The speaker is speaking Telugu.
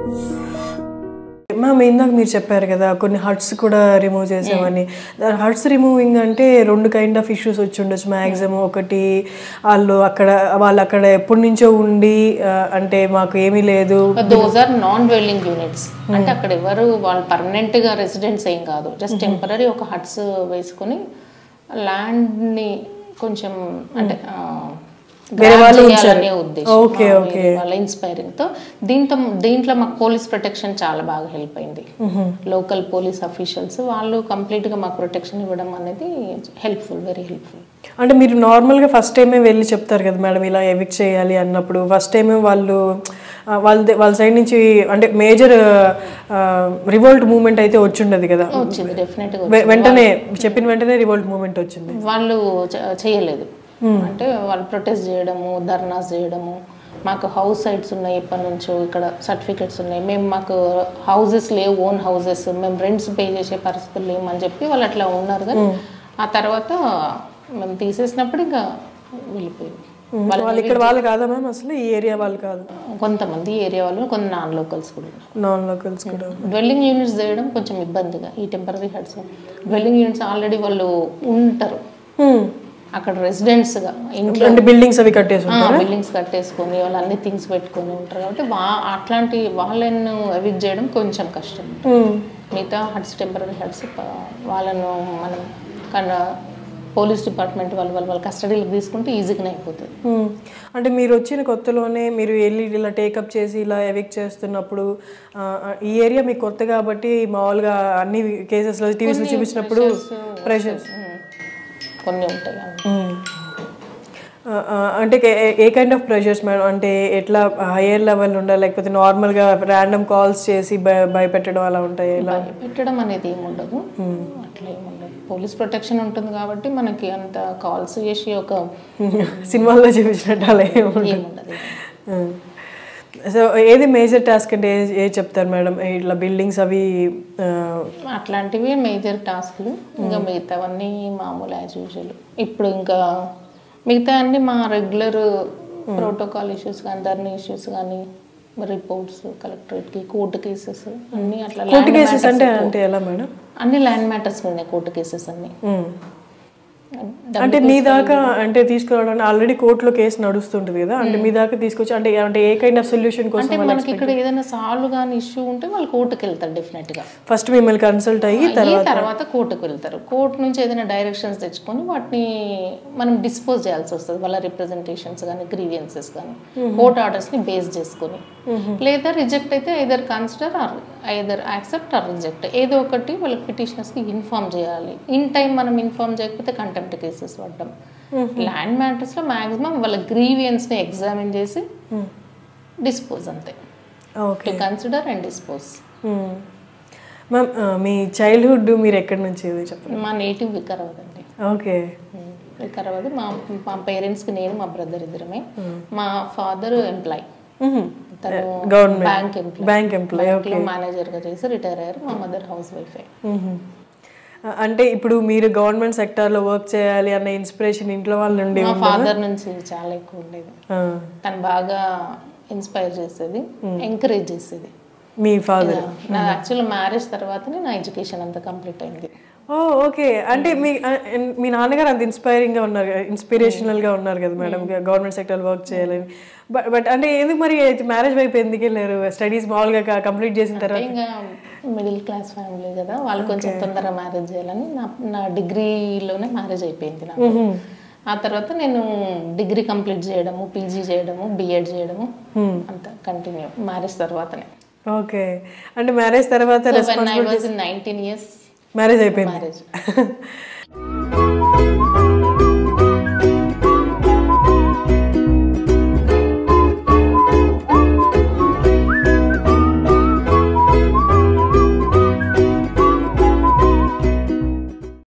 మ్యామ్ ఇందాక మీరు చెప్పారు కదా కొన్ని హర్ట్స్ కూడా రిమూవ్ చేసామని హర్ట్స్ రిమూవింగ్ అంటే రెండు కైండ్ ఆఫ్ ఇష్యూస్ వచ్చి ఉండొచ్చు మ్యాక్సిమం ఒకటి వాళ్ళు అక్కడ వాళ్ళు అక్కడ ఎప్పటి నుంచో ఉండి ఆ, అంటే మాకు ఏమీ లేదు those are non dwelling units అంటే అక్కడ ఎవరు వాళ్ళు పర్మనెంట్ గా రెసిడెంట్స్ ఏం కాదు జస్ట్ టెంపరీ ఒక హట్స్ వేసుకొని ల్యాండ్ ని కొంచెం అంటే ఆ, వేరే grab వాళ్ళు చేయాలనే ఉద్దేశం ఓకే, ఆ, ఓకే. వేరే వాళ్ళ ఇన్స్పైరింగ్ తో దీంతో దీంట్లో మాకు పోలీస్ ప్రొటెక్షన్ చాలా బాగా హెల్ప్ అయింది లోకల్ పోలీస్ అఫీషియల్స్ వాళ్ళు కంప్లీట్ గా మాకు ప్రొటెక్షన్ ఇవ్వడం అనేది హెల్ప్ఫుల్ వెరీ హెల్ప్ఫుల్ అంటే మీరు నార్మల్గా ఫస్ట్ టైమే వెళ్ళి చెప్తారు కదా మేడం ఇలా ఎవిక్ చేయాలి అన్నప్పుడు ఫస్ట్ టైమే వాళ్ళు ఆ, వాళ్ళ ద- వాళ్ళ సైడ్ నుంచి అంటే మేజర్ రివోల్ట్ మూమెంట్ అయితే వచ్చిండదు కదా వచ్చింది డెఫినెట్ గా వె- వెంటనే చెప్పిన వెంటనే రివోల్ట్ మూమెంట్ వచ్చింది వాళ్ళు చ- చేయలేదు అంటే వాళ్ళు ప్రొటెస్ట్ చేయడము ధర్నాస్ చేయడము మాకు హౌస్ సైట్స్ ఉన్నాయి ఎప్పటి నుంచో ఇక్కడ సర్టిఫికెట్స్ ఉన్నాయి మేము మాకు హౌసెస్ లేవు ఓన్ హౌసెస్ మేము రెంట్స్ పే చేసే పరిస్థితులు లేవు అని చెప్పి వాళ్ళు అట్లా ఉన్నారు కానీ ఆ తర్వాత మేము తీసేసినప్పుడు ఇంకా వెళ్ళిపోయింది వాళ్ళు ఇక్కడ వాళ్ళు కాదా మ్యామ్ అసలు ఈ ఏరియా వాళ్ళు కాదు కొంతమంది ఏరియా వాళ్ళు కొంత నాన్ లోకల్స్ కూడా ఉన్నారు నాన్ లోకల్స్ కూడా డ్వెల్లింగ్ యూనిట్స్ చేయడం కొంచెం ఇబ్బందిగా ఈ temporary huts dwelling units already వాళ్ళు ఉంటారు Hmm. అక్కడ రెసిడెంట్స్గా ఇంట్లో అంటే బిల్డింగ్స్ అవి కట్టేసి బిల్డింగ్స్ కట్టేసుకొని వాళ్ళు అన్ని థింగ్స్ పెట్టుకొని ఉంటారు కాబట్టి వా అట్లాంటి వాళ్ళను ఎవిక్ చేయడం కొంచెం కష్టం Hmm. మిగతా హట్స్ టెంపరీ హట్స్ వాళ్ళను మనం కన్నా పోలీస్ డిపార్ట్మెంట్ వాళ్ళు వాళ్ళు వాళ్ళ కస్టడీలోకి తీసుకుంటే ఈజీగానే అయిపోతుంది Hmm. అంటే మీరు వచ్చిన కొత్తలోనే మీరు వెళ్ళి ఇలా టేకప్ చేసి ఇలా ఎవిక్ చేస్తున్నప్పుడు ఆ, ఈ ఏరియా మీకు కొత్త కాబట్టి మామూలుగా అన్ని కేసెస్లో టీవీస్లో చూపించినప్పుడు ప్రెషర్స్ కొన్ని ఉంటాయి అవి. అంటే ఏ- ఏ కైండ్ ఆఫ్ ప్రెషర్స్ మేడం అంటే ఎట్లా హయ్యర్ లెవెల్ ఉండాలి లేకపోతే నార్మల్గా ర్యాండమ్ కాల్స్ చేసి భయ- భయపెట్టడం అలా ఉంటాయి ఇలా పెట్టడం అనేది ఏమి ఉండదు అట్లా ఏమి ఉండదు పోలీస్ ప్రొటెక్షన్ ఉంటుంది కాబట్టి మనకి అంత కాల్స్ చేసి ఒక సినిమాల్లో చూపించినట్టు అలా ఏమి ఉండదు. ఏమి ఉండదు సో ఏది మేజర్ టాస్క్ అంటే ఏ- ఏ చెప్తారు మేడం ఇట్లా బిల్డింగ్స్ అవి ఆ, అట్లాంటివి మేజర్ టాస్క్లు ఇంకా మిగతావన్నీ మామూలు యాజ్ యూజువల్ ఇప్పుడు ఇంకా మిగతా అన్ని మా రెగ్యులర్ ప్రోటోకాల్ ఇష్యూస్ కానీ ధర్నీ ఇష్యూస్ కానీ రిపోర్ట్స్ కలెక్టరేట్కి కోర్టు కేసెస్ అన్ని అట్లా కోర్టు land కేసెస్ matters అంటే ఎక్కువ. అంటే ఎలా మేడం అన్ని ల్యాండ్ మ్యాటర్స్ ఉన్నాయి కోర్టు కేసెస్ అన్ని మ్మ్. అంటే మీ దాకా అంటే తీసుకురావడానికి ఆల్రెడీ కోర్టులో కేసు నడుస్తుంటుంది కదా అంటే మీ దాకా తీసుకొచ్చి అంటే అంటే ఏ కైండ్ ఆఫ్ సొల్యూషన్ కోసం అంటే మనకి ఇక్కడ ఏదైనా సాల్వ్ కానీ ఇష్యూ ఉంటే వాళ్ళు కోర్టుకి వెళ్తారు డెఫినెట్ గా ఫస్ట్ మిమ్మల్ని కన్సల్ట్ అయ్యి అయ్యి తర్వాత కోర్టుకు వెళ్తారు కోర్టు నుంచి ఏదైనా డైరెక్షన్స్ తెచ్చుకొని వాటిని మనం డిస్పోజ్ చేయాల్సి వస్తుంది వాళ్ళ రిప్రజెంటేషన్స్ కానీ గ్రీవియన్సెస్ కానీ కోర్ట్ ఆర్డర్స్ ని బేస్ చేసుకొని లేదా రిజెక్ట్ అయితే either consider or either accept or reject ఏదో ఒకటి వాళ్ళకి petitioners కి ఇన్ఫార్మ్ చేయాలి ఇన్ టైం మనం ఇన్ఫార్మ్ చేయకపోతే కంటెంప్ట్ కేసెస్ పడ్డం ల్యాండ్ మ్యాటర్స్ లో మాక్సిమం వాళ్ళ గ్రీవియన్స్ ని ఎగ్జామిన్ చేసి డిస్పోజ్ అంతే okay to consider and dispose ma'am మీ చైల్డ్హుడ్ మీరు ఎక్కడి నుంచి ఇది చెప్పండి మా నేటివ్ వికారాబాద్ అండి ఓకే వికారాబాద్ మా మా పేరెంట్స్కి నేను మా బ్రదర్ ఇద్దరమే మా ఫాదర్ ఎంప్లాయ్ తను government bank employee bank employee బ్యాంక్లో మేనేజర్గా చేసి రిటైర్ అయ్యారు మా మదర్ హౌస్ వైఫే అంటే ఇప్పుడు మీరు గవర్నమెంట్ సెక్టార్లో వర్క్ చేయాలి అన్న ఇన్స్పిరేషన్ ఇంట్లో వాళ్ళ నుండి మా ఫాదర్ నుంచి చాలా ఎక్కువ ఉండేది ఆ, తను బాగా ఇన్స్పైర్ చేసేది ఎంకరేజ్ చేసేది మీ ఫాదర్ నా యాక్చువల్ మ్యారేజ్ తర్వాతనే నా ఎడ్యుకేషన్ అంతా కంప్లీట్ అయింది ఓ ఓకే అంటే మీ ఆ, మీ నాన్నగారు అంత ఇన్స్పైరింగ్ గా ఉన్నారు ఇన్స్పిరేషనల్ గా ఉన్నారు కదా మేడం గవర్నమెంట్ సెక్టర్ వర్క్ చేయాలని బట్ బట్ అంటే ఎందుకు మరి మ్యారేజ్ వైపు ఎందుకు వెళ్ళారు స్టడీస్ మామూలుగా కంప్లీట్ చేసిన తర్వాత ఇంకా మిడిల్ క్లాస్ ఫ్యామిలీ కదా వాళ్ళు కొంచెం తొందరగా మ్యారేజ్ చేయాలని నా నా డిగ్రీలోనే మ్యారేజ్ అయిపోయింది నాకు ఆ తర్వాత నేను డిగ్రీ కంప్లీట్ చేయడము పీజీ చేయడము బిఎడ్ చేయడము అంత కంటిన్యూ మ్యారేజ్ తర్వాతనే ఓకే అంటే మ్యారేజ్ తర్వాత when I was nineteen years marriage అయిపోయింది మ్యారేజ్